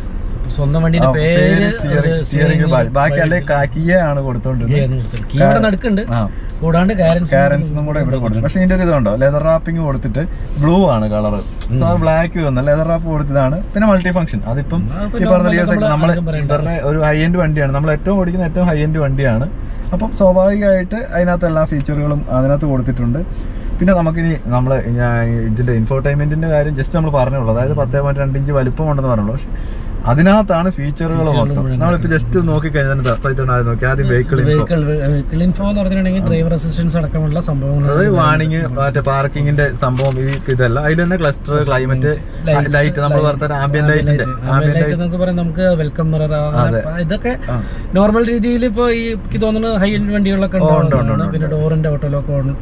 സ്വന്തം വണ്ടിന്റെ പേര് സ്റ്റിയറിംഗ് ബാക്കി അല്ലെ കാക്കിയ ആണ് കൊടുത്തോണ്ടിരുന്നത് കീയുടെ നടുക്കുണ്ട് ആ കൂടാണ്ട് കാരൻസ് കാരൻസും കൂടെ ഇവിടെ കൊടുത്തു പക്ഷെ ഇതിന്റെ ഒരു ഇതുണ്ടോ ലെതർ റാപ്പിംഗ് കൊടുത്തിട്ട് ബ്ലൂ ആണ് കളർ ബ്ലാക്ക് വന്ന ലെതർ റാപ്പ് കൊടുത്തതാണ് പിന്നെ മൾട്ടി ഫംഗ്ഷൻ അതിപ്പം ഈ പറഞ്ഞ റിയൽ സൈക്കിൾ നമ്മൾ ഇവരുടെ ഒരു ഹൈ എൻഡ് വണ്ടിയാണ് നമ്മൾ ഏറ്റവും ഓടിക്കുന്ന ഏറ്റവും ഹൈ എൻഡ് വണ്ടിയാണ് അപ്പം സ്വാഭാവികമായിട്ട് അതിനകത്ത് എല്ലാ ഫീച്ചറുകളും അതിനകത്ത് കൊടുത്തിട്ടുണ്ട് പിന്നെ നമുക്കിനി നമ്മൾ ഇതിന്റെ ഇൻഫോർടൈൻമെന്റിന്റെ കാര്യം ജസ്റ്റ് നമ്മൾ പറഞ്ഞുള്ളൂ അതായത് പത്തേ പോയിന്റ് രണ്ട് ഇഞ്ച് വലിപ്പം ഉണ്ടെന്ന് പറഞ്ഞുള്ളൂ പക്ഷെ അതിനകത്താണ് ഫീച്ചറുകൾ മൊത്തം നമ്മളിപ്പോ ജസ്റ്റ് നോക്കി കഴിഞ്ഞാൽ നോക്കി ആദ്യം വെഹിക്കിൾ വെഹിക്കിൾ വെഹിക്കിൾ ഇൻഫോ എന്ന് പറഞ്ഞിട്ടുണ്ടെങ്കിൽ ഡ്രൈവർ അസിസ്റ്റൻസ് അടക്കമുള്ള സംഭവങ്ങൾ അത് വാണിങ് മറ്റേ പാർക്കിങ്ങിന്റെ സംഭവം ഈ ഇതല്ല അതിൽ തന്നെ ക്ലസ്റ്റർ ക്ലൈമറ്റ് ലൈറ്റ് നമ്മൾ പറഞ്ഞ ആംബിയൻ ലൈറ്റിന്റെ ആംബിയൻ ലൈറ്റ് എന്നൊക്കെ പറയാം നമുക്ക് വെൽക്കം മിറർ ഇതൊക്കെ നോർമൽ രീതിയിൽ ഇപ്പൊ ഈ എനിക്ക് തോന്നുന്നു ഹൈ എൻഡ് വണ്ടികളൊക്കെ ഉണ്ടാവുന്നതാണ് പിന്നെ ഡോറിന്റെ ഓട്ടോ ലോക്ക് ഓൺ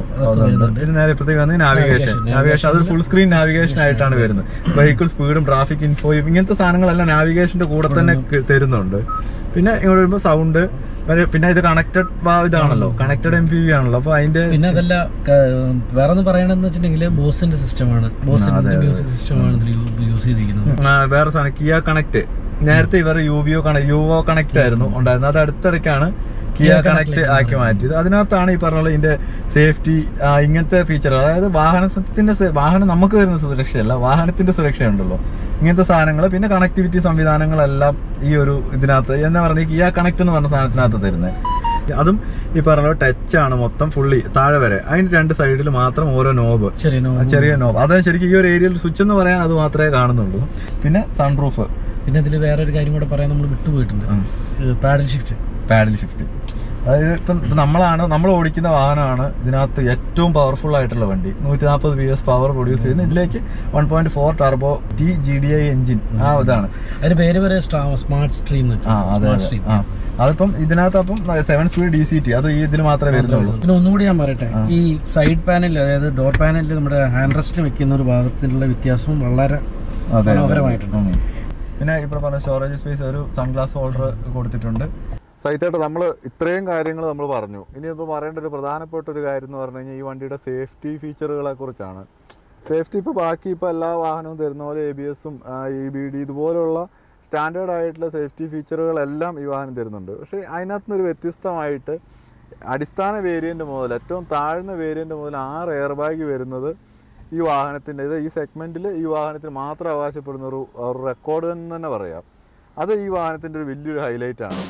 ഇതിന് നേരെ ഇപ്പത്തേക്ക് വന്ന് നാവിഗേഷൻ നാവിഗേഷൻ അതൊരു ഫുൾ സ്ക്രീൻ നാവിഗേഷൻ ആയിട്ടാണ് വരുന്നത് വെഹിക്കിൾ സ്പീഡും ട്രാഫിക് ഇൻഫോയും ഇങ്ങനത്തെ സാധനങ്ങളെല്ലാം നാവിഗേഷന്റെ കൂടെ തന്നെ ക- തരുന്നുണ്ട് പിന്നെ ഇങ്ങോട്ട് വരുമ്പോൾ സൗണ്ട് പിന്നെ ഇത് കണക്റ്റഡ് ഇതാണല്ലോ കണക്റ്റഡ് എം പി വി ആണല്ലോ അപ്പൊ അതിന്റെ പിന്നെ അതല്ല ക- വേറെ ഒന്ന് പറയണെന്ന് വെച്ചിട്ടുണ്ടെങ്കിൽ ബോസിന്റെ സിസ്റ്റമാണ് ബോസിന്റെ മ്യൂസിക് സിസ്റ്റമാണ് ഇതിൽ യൂസ് ചെയ്തിരിക്കുന്നത് ആ, വേറെ സാധനം കിയ കണക്ട് നേരത്തെ ഇവർ യുവിയോ കണക്ട് യുവോ കണക്ട് ആയിരുന്നു ഉണ്ടായിരുന്നത് അത് അടുത്തിടയ്ക്കാണ് കിയ കണക്ട് ആക്കി മാറ്റിയത് അതിനകത്താണ് ഈ പറഞ്ഞ പോലെ ഇതിന്റെ സേഫ്റ്റി ഇങ്ങനത്തെ ഫീച്ചർ അതായത് വാഹനത്തിന്റെ സെ- വാഹനം നമുക്ക് തരുന്ന സുരക്ഷയല്ല വാഹനത്തിന്റെ സുരക്ഷയുണ്ടല്ലോ ഇങ്ങനത്തെ സാധനങ്ങൾ പിന്നെ കണക്ടിവിറ്റി സംവിധാനങ്ങളെല്ലാം ഈ ഒരു ഇതിനകത്ത് എന്താ പറയുക കിയ കണക്ട് എന്ന് പറഞ്ഞ സാധനത്തിനകത്ത് തരുന്നത് അതും ഈ പറഞ്ഞ പോലെ ടച്ച് ആണ് മൊത്തം ഫുള്ളി താഴെ വരെ അതിന് രണ്ട് സൈഡിൽ മാത്രം ഓരോ നോബ് ശരി no. ചെറിയ നോബ് അത് ശരിക്കും ഈ ഒരു ഏരിയയിൽ സ്വിച്ച് എന്ന് പറയാൻ അത് മാത്രമേ കാണുന്നുള്ളൂ പിന്നെ സൺറൂഫ് പിന്നെ ഇതിൽ വേറൊരു കാര്യം കൂടെ പറയാൻ നമ്മൾ വിട്ടുപോയിട്ടുണ്ട് പാഡൽ ഷിഫ്റ്റ് പാഡിൽ ഷിഫ്റ്റ് അതായത് ഇപ്പം ഇപ്പം നമ്മളാണ് നമ്മൾ ഓടിക്കുന്ന വാഹനമാണ് ഇതിനകത്ത് ഏറ്റവും പവർഫുൾ ആയിട്ടുള്ള വണ്ടി നൂറ്റി നാൽപ്പത് ബി എസ് പവർ പ്രൊഡ്യൂസ് ചെയ്യുന്നത് ഇതിലേക്ക് one point four turbo T G D I engine ആ ഇതാണ് അതിന്റെ പേര് വരെ സ്മാർട്ട് സ്ട്രീം ആ അതെ അതെ ആ അതിപ്പം ഇതിനകത്ത് അപ്പം seven speed D C T അത് ഈ ഇതിൽ മാത്രമേ വരുന്നുള്ളൂ പിന്നെ ഒന്നുകൂടി ഞാൻ പറയട്ടെ ഈ സൈഡ് പാനലിൽ അതായത് ഡോർ പാനലിൽ നമ്മുടെ ഹാൻഡ് റെസ്റ്റ് വെക്കുന്ന ഒരു ഭാഗത്തിലുള്ള വ്യത്യാസവും വളരെ അതെ മനോഹരമായിട്ടുണ്ട്. ഉം. പിന്നെ ഇപ്പോൾ പറഞ്ഞ സ്റ്റോറേജ് സ്പേസ് ഒരു സൺഗ്ലാസ് ഹോൾഡർ കൊടുത്തിട്ടുണ്ട് സൈത്തായിട്ട് നമ്മൾ ഇത്രയും കാര്യങ്ങൾ നമ്മൾ പറഞ്ഞു ഇനി ഇപ്പോൾ പറയേണ്ട ഒരു പ്രധാനപ്പെട്ട ഒരു കാര്യം എന്ന് പറഞ്ഞു കഴിഞ്ഞാൽ ഈ വണ്ടിയുടെ സേഫ്റ്റി ഫീച്ചറുകളെ കുറിച്ചാണ് സേഫ്റ്റി ഇപ്പോൾ ബാക്കി ഇപ്പോൾ എല്ലാ വാഹനവും തരുന്ന പോലെ എ ബി എസും ഇ ബി ഡി ഇതുപോലുള്ള സ്റ്റാൻഡേർഡ് ആയിട്ടുള്ള സേഫ്റ്റി ഫീച്ചറുകളെല്ലാം ഈ വാഹനം തരുന്നുണ്ട് പക്ഷേ അതിനകത്ത് നിന്നൊരു വ്യത്യസ്തമായിട്ട് അടിസ്ഥാന വേരിയൻ്റ് മുതൽ ഏറ്റവും താഴ്ന്ന വേരിയൻ്റ് മുതൽ ആറ് എയർ ബാഗ് വരുന്നത് ഈ വാഹനത്തിൻ്റെ ഇത് ഈ സെഗ്മെൻറ്റിൽ ഈ വാഹനത്തിന് മാത്രം അവകാശപ്പെടുന്ന ഒരു ഒരു റെക്കോർഡ് എന്ന് തന്നെ പറയാം അത് ഈ വാഹനത്തിൻ്റെ ഒരു വലിയൊരു ഹൈലൈറ്റ് ആണ്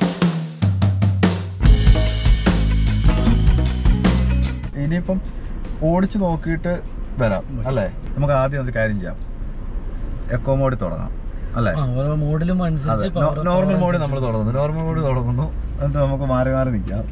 ഇനിയിപ്പം ഓടിച്ചു നോക്കിയിട്ട് വരാം അല്ലേ നമുക്ക് ആദ്യം ഒരു കാര്യം ചെയ്യാം എക്കോ മോഡിൽ തുടങ്ങാം അല്ലേ ആ, ഓരോ മോഡലും അനുസരിച്ച് power- നോർമൽ power മോഡ് നമ്മൾ തുടങ്ങുന്നു നോർമൽ മോഡ് തുടങ്ങുന്നു എന്നിട്ട് നമുക്ക് മാറി മാറി നിൽക്കാം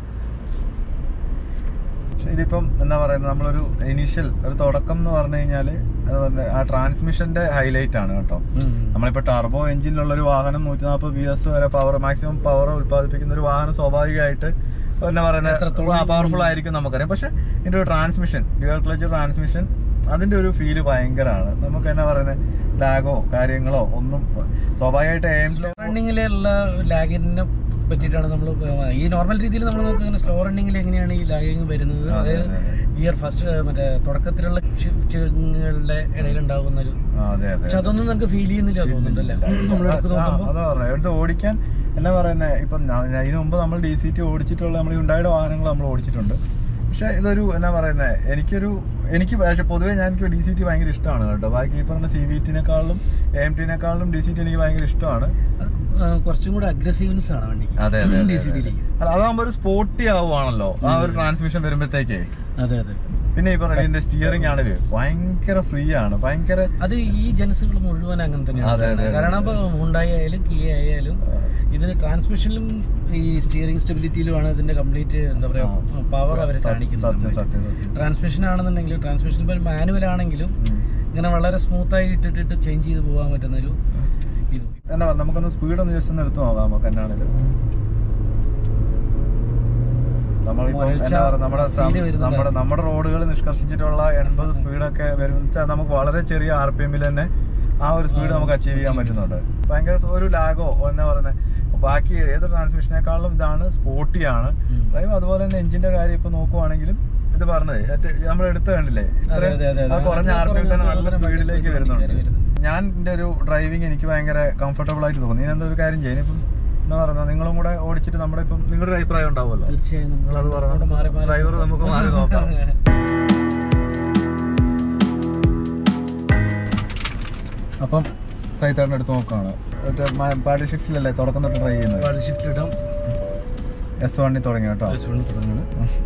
പക്ഷെ ഇതിപ്പം എന്താ പറയുന്നത് നമ്മളൊരു ഇനീഷ്യൽ ഒരു തുടക്കം എന്ന് പറഞ്ഞു കഴിഞ്ഞാൽ ആ ട്രാൻസ്മിഷന്റെ ഹൈലൈറ്റ് ആണ് കേട്ടോ ഉം. നമ്മളിപ്പോൾ ടർബോ എഞ്ചിനിലുള്ള ഒരു വാഹനം നൂറ്റി നാൽപ്പത് ബി എസ് വരെ പവർ മാക്സിമം പവർ ഉത്പാദിപ്പിക്കുന്ന ഒരു വാഹനം സ്വാഭാവികമായിട്ട് എന്നാ പറയുന്നത് എത്രത്തോളം പവർഫുൾ ആയിരിക്കും നമുക്കറിയാം പക്ഷെ ഇതിന്റെ ഒരു ട്രാൻസ്മിഷൻ ഡ്യുവൽ ക്ലച്ച് ട്രാൻസ്മിഷൻ അതിന്റെ ഒരു ഫീല് ഭയങ്കരമാണ് നമുക്ക് എന്നാ പറയുന്നത് ലാഗോ കാര്യങ്ങളോ ഒന്നും സ്വാഭാവികമായിട്ട് എം റണ്ണിങ്ങിലുള്ള ലാഗിനെ പറ്റിയിട്ടാണ് നമ്മൾ ഈ നോർമൽ രീതിയിൽ നമ്മൾ നോക്കുന്ന സ്ലോ റണ്ണിങ്ങിൽ എങ്ങനെയാണ് ഈ ലാഗിങ് വരുന്നത് അതായത് ഗിയർ ഫസ്റ്റ് മറ്റേ തുടക്കത്തിലുള്ള ഷിഫ്റ്റുകളുടെ ഇടയിൽ ഉണ്ടാകുന്ന ഒരു അതെ അതെ പക്ഷെ അതൊന്നും നമുക്ക് ഫീൽ ചെയ്യുന്നില്ല തോന്നുന്നുണ്ടല്ലേ നമ്മളെടുത്ത് ആ, നോക്കുമ്പോൾ അതാ പറഞ്ഞത് എടുത്ത് ഓടിക്കാൻ എന്നാ പറയുന്നത് ഇപ്പം ഞാ- ഞാൻ ഇതിനു മുമ്പ് നമ്മൾ ഡി സി ടി ഓടിച്ചിട്ടുള്ള നമ്മൾ ഉണ്ടായുടെ വാഹനങ്ങൾ നമ്മൾ ഓടിച്ചിട്ടുണ്ട് പക്ഷെ ഇതൊരു എന്നാ പറയുന്നത് എനിക്കൊരു എനിക്ക് പക്ഷെ പൊതുവേ ഞാൻ എനിക്ക് ഡി സി ടി ഭയങ്കര ഇഷ്ടമാണ് കേട്ടോ ബാക്കി ഈ പറഞ്ഞ സി വി ടിനെക്കാളും എം ടിനെക്കാളും ഡി സി ടി എനിക്ക് ഭയങ്കര ഇഷ്ടമാണ് അത് ആ, കുറച്ചും കൂടെ അഗ്രസീവ്നെസ് ആണ് വണ്ടിക്ക് അതെ അതെ ഡി സി ഡിയിലേക്ക് അല്ല അതാകുമ്പോ ഒരു സ്പോർട്ടി ആവുകയാണല്ലോ ആ ഒരു ട്രാൻസ്മിഷൻ വരുമ്പോഴത്തേക്കേ അതെ അതെ പിന്നെ ഈ പറഞ്ഞ ഇതിന്റെ സ്റ്റിയറിംഗ് ആണെങ്കിൽ ഭയങ്കര ഫ്രീ ആണ് ഭയങ്കര അത് ഈ ജനസുകൾ മുഴുവൻ അങ്ങനെ അതെ, തന്നെയാണ് അതെ, അതെ. കാരണം ഇപ്പൊ ഹുണ്ടായി ആയാലും കിയ ആയാലും ഇതിന് ട്രാൻസ്മിഷനിലും ഈ സ്റ്റിയറിംഗ് സ്റ്റെബിലിറ്റിയിലുമാണ് ഇതിന്റെ കംപ്ലീറ്റ് എന്താ പറയാ പവർ അവർ സത്യം കാണിക്കുന്നത് സത്യം സത്യം ട്രാൻസ്മിഷൻ ആണെന്നുണ്ടെങ്കിൽ ട്രാൻസ്മിഷൻ ഇപ്പോൾ മാനുവൽ ആണെങ്കിലും ഉം. ഇങ്ങനെ വളരെ സ്മൂത്ത് ആയി ഇട്ടിട്ട് ചേഞ്ച് ചെയ്ത് പോകാൻ പറ്റുന്ന ഒരു ഇത് എന്നാ പറഞ്ഞ നമുക്കൊന്ന് സ്പീഡ് ഒന്ന് ജസ്റ്റ് ഒന്ന് എടുത്തു നോക്കാം നമുക്ക് എന്നാണേലും നമ്മളിപ്പോ വരൾച്ച എന്നാ പറയുക നമ്മുടെ സം- feel വരുന്നുണ്ട്. നമ്മുടെ നമ്മുടെ റോഡുകൾ നിഷ്കർഷിച്ചിട്ടുള്ള എൺപത് സ്പീഡൊക്കെ വരും വെച്ചാൽ നമുക്ക് വളരെ ചെറിയ ആർ പി എമ്മിൽ തന്നെ ആ ഒരു സ്പീഡ് നമുക്ക് അച്ചീവ് ചെയ്യാൻ പറ്റുന്നുണ്ട് ഭയങ്കര സ- ഒരു ലാഗോ എന്നാ പറയുന്നത് ബാക്കി ഏത് ട്രാൻസ്മിഷനേക്കാളും ഇതാണ് സ്പോർട്ടിയാണ് ഉം. ഡ്രൈവ് അതുപോലെ തന്നെ എഞ്ചിന്റെ കാര്യം ഇപ്പൊ നോക്കുവാണെങ്കിലും ഇത് പറഞ്ഞത് നമ്മൾ എടുത്ത് കണ്ടില്ലേ അതെ, ഇത്രയും അതെ, അതെ, ആ അതെ. കുറഞ്ഞ അത് ആർ പി എം തന്നെ കുറഞ്ഞ നല്ല ആർ പി എം സ്പീഡിലേക്ക് സ്പീഡിലേക്ക് വരുന്നുണ്ട് വരുന്നുണ്ട്. ഞാൻ എൻ്റെ ഒരു ഡ്രൈവിംഗ് എനിക്ക് ഭയങ്കര കംഫർട്ടബിൾ ആയിട്ട് തോന്നി ഞാൻ എന്താ ഒരു കാര്യം ചെയ്യാം ഇപ്പം എന്താ പറയുക നിങ്ങളും കൂടെ ഓടിച്ചിട്ട് നമ്മുടെ ഇപ്പം നിങ്ങളുടെ ഒരു അഭിപ്രായം ഉണ്ടാവുമല്ലോ തീർച്ചയായും നമ്മൾ നിങ്ങളത് അങ്ങോട്ട് പറഞ്ഞു മാറി മാറി ഡ്രൈവർ നമുക്ക് മാറി നോക്കാം അപ്പം സൈത്താറിന്റെ അടുത്ത് നോക്കുകയാണ് മറ്റേ മ- പാടി ഷിഫ്റ്റിലല്ലേ തുടക്കം തൊട്ട് ട്രൈ ചെയ്യുന്നത് പാടി ഷിഫ്റ്റ് ഇടാം എസ് വണ്ണി തുടങ്ങി കേട്ടോ ഐസ്വണ്ണി തുടങ്ങുന്നു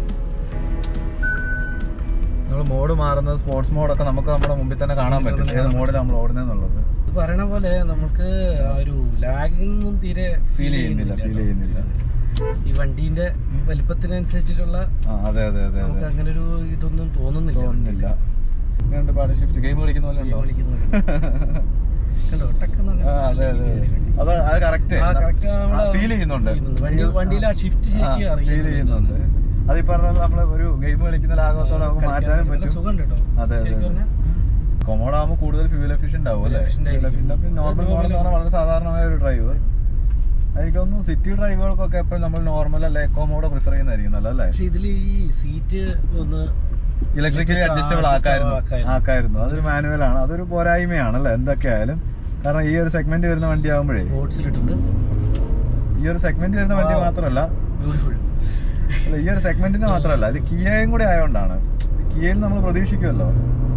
നമ്മൾ മോഡ് മാറുന്നത് സ്പോർട്സ് മോഡൊക്കെ നമുക്ക് നമ്മുടെ മുമ്പിൽ തന്നെ കാണാൻ പറ്റും ഏത് മോഡിലാണ് നമ്മൾ ഓടുന്നതെന്നുള്ളത് ഇത് പറയണ പോലെ നമുക്ക് ആ ഒരു ലാഗിങ്ങൊന്നും തീരെ ഫീൽ ചെയ്യുന്നില്ല ഫീൽ ചെയ്യുന്നില്ല ഈ വണ്ടീന്റെ വലിപ്പത്തിനനുസരിച്ചിട്ടുള്ള ആ അതെ അതെ അതെ നമുക്ക് അതെ അങ്ങനെ ഒരു ഇതൊന്നും തോന്നുന്നില്ല തോന്നുന്നില്ല രണ്ട് പാടി ഷിഫ്റ്റ് ഗെയിം കളിക്കുന്ന പോലെ ഉണ്ടോ വിളിക്കുന്ന പോലെ. കണ്ടോ ടക്കെന്ന് ആ, അതെ അതെ അതെ. അത് അത് കറക്റ്റ് ആ, correct നമ്മള് ഫീൽ ചെയ്യുന്നുണ്ട് വണ്ടി വണ്ടിയിൽ ആ ഷിഫ്റ്റ് ശരിക്കും ഫീൽ ചെയ്യുന്നുണ്ട് അത് ഈ പറഞ്ഞ നമ്മൾ ഒരു ഗെയിം കളിക്കുന്ന ലാഘവത്തോടെ നമുക്ക് മാറ്റാനും നല്ല പറ്റും സുഖം കേട്ടോ അതെ, അതെ, ശരിക്കും അതെ. പറഞ്ഞാ കൊമോഡ് ആകുമ്പോൾ കൂടുതൽ ഫ്യൂൽ എഫിഷ്യന്റ് ആവും അല്ലേ efficient ആയിരിക്കും. നോർമൽ മോഡൽ എന്ന് പറഞ്ഞാൽ വളരെ സാധാരണമായ ഒരു ഡ്രൈവ് എനിക്ക് തോന്നുന്നു സിറ്റി ഡ്രൈവുകൾക്കൊക്കെ എപ്പോഴും നമ്മൾ നോർമൽ അല്ല എക്കോ മോഡ് പ്രിഫർ ചെയ്യുന്നതായിരിക്കും നല്ലത് അല്ലേ പക്ഷെ ഇതിൽ ഈ സീറ്റ് ഒന്ന് ഇലക്ട്രിക്കലി ആ, അഡ്ജസ്റ്റബിൾ adjustable ആക്കായിരുന്നു ആക്കായിരുന്നു. ആക്കായിരുന്നു അതൊരു മാനുവൽ ആണ് അതൊരു പോരായ്മയാണ് അല്ലേ എന്തൊക്കെയായാലും കാരണം ഈ ഒരു സെഗ്മെന്റ് വരുന്ന വണ്ടി ആകുമ്പോഴേ സ്പോർട്സിലിട്ടുണ്ട് ഈ ഒരു സെഗ്മെന്റ് വരുന്ന വണ്ടി Wow. മാത്രമല്ല ബ്യൂട്ടിഫുൾ അല്ല ഈ ഒരു സെഗ്മെന്റിന് മാത്രമല്ല ഇത് കിയയും കൂടി ആയതുകൊണ്ടാണ് കിയയിൽ നമ്മൾ പ്രതീക്ഷിക്കുമല്ലോ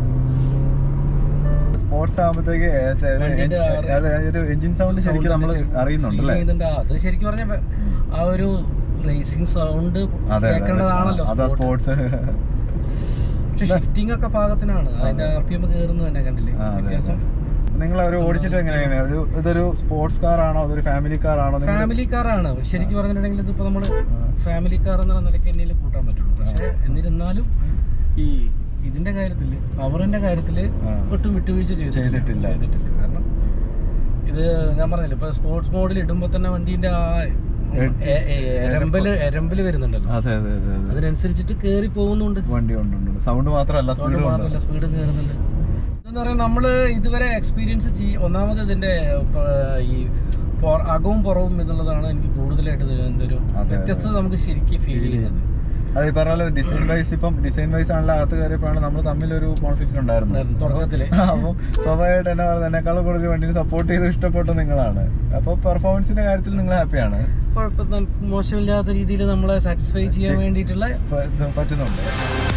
സ്പോർട്സ് ആകുമ്പോഴത്തേക്ക് വണ്ടിയുടെ ആ ഒരു ഒരു എഞ്ചിൻ സൗണ്ട് ശരിക്കും നമ്മൾ അറിയുന്നുണ്ട് അല്ലേ അത് ശരിക്കും പറഞ്ഞ ആ ഒരു റേസിംഗ് സൗണ്ട് അതെ അതെ, കേൾക്കേണ്ടതാണല്ലോ അതെ അതാ സ്പോർട്സ് പക്ഷെ ഷിഫ്റ്റിംഗ് ഒക്കെ പാകത്തിനാണ് അതിന്റെ ആർ പി എം കയറുന്നത് തന്നെ കണ്ടില്ലേ വ്യത്യാസം നിങ്ങൾ അവർ ഓടിച്ചിട്ട് എങ്ങനെയാണ് ഒരു ഇതൊരു സ്പോർട്സ് കാർ ആണോ അതൊരു ഫാമിലി കാർ ആണോ നിങ്ങൾ ഫാമിലി കാറാണ് ശരിക്കും പറഞ്ഞിട്ടുണ്ടെങ്കിൽ ഇതിപ്പോ നമ്മള് ഫാമിലി കാർ എന്നുള്ള നിലയ്ക്ക് എന്നിൽ കൂട്ടാൻ പറ്റുള്ളൂ പക്ഷെ എന്നിരുന്നാലും ഈ ഇതിന്റെ കാര്യത്തില് പവറിന്റെ കാര്യത്തില് ആ. ഒട്ടും വിട്ടുവീഴ്ച ചെയ്തിട്ടില്ല ചെയ്തിട്ടില്ല. ചെയ്തിട്ടില്ല കാരണം ഇത് ഞാൻ പറഞ്ഞില്ല ഇപ്പൊ സ്പോർട്സ് മോഡിൽ ഇടുമ്പോ തന്നെ വണ്ടീന്റെ ആ എ- എ- എരമ്പല് എരമ്പല് വരുന്നുണ്ടല്ലോ അതെ അതെ അതെ അതെ അതിനനുസരിച്ചിട്ട് കേറി പോകുന്നുണ്ട് വണ്ടി ഉണ്ട് സൗണ്ട് മാത്രമല്ല അതുകൊണ്ട് സ്പീഡ് മാത്രമല്ല സ്പീഡ് കയറുന്നുണ്ട് എന്ന് പറയുന്നത് നമ്മള് ഇതുവരെ എക്സ്പീരിയൻസ് ചെയ്യും ഒന്നാമത് ഇതിന്റെ ഇപ്പൊ ഈ പൊ- അകവും പുറവും എന്നുള്ളതാണ് എനിക്ക് കൂടുതലായിട്ട് ഇത് എന്തൊരു അതെ. വ്യത്യസ്തത നമുക്ക് ശരിക്കും ഫീൽ ചെയ്യുന്നത് അത് ഈ പറഞ്ഞ പോലെ ഡിസൈൻ വൈസ് ഇപ്പം ഡിസൈൻ വൈസ് ആണല്ലോ അകത്ത് കയറിയപ്പോഴാണ് നമ്മൾ തമ്മിലൊരു കോൺഫ്ലിക്റ്റ് ഉണ്ടായിരുന്നു ഉണ്ടായിരുന്നു, തുടക്കത്തില്. അപ്പോൾ സ്വാഭാവികമായിട്ട് എന്നെ പറയുന്നത് എന്നെക്കാളും കൂടുതൽ വണ്ടിനെ സപ്പോർട്ട് ചെയ്ത് ഇഷ്ടപ്പെട്ട നിങ്ങളാണ് അപ്പോൾ പെർഫോമൻസിന്റെ കാര്യത്തിൽ നിങ്ങൾ ഹാപ്പിയാണ് കുഴപ്പം മോശമില്ലാത്ത രീതിയിൽ നമ്മളെ സാറ്റിസ്ഫൈ ചെയ്യാൻ വേണ്ടിയിട്ടുള്ള പറ്റുന്നുണ്ട്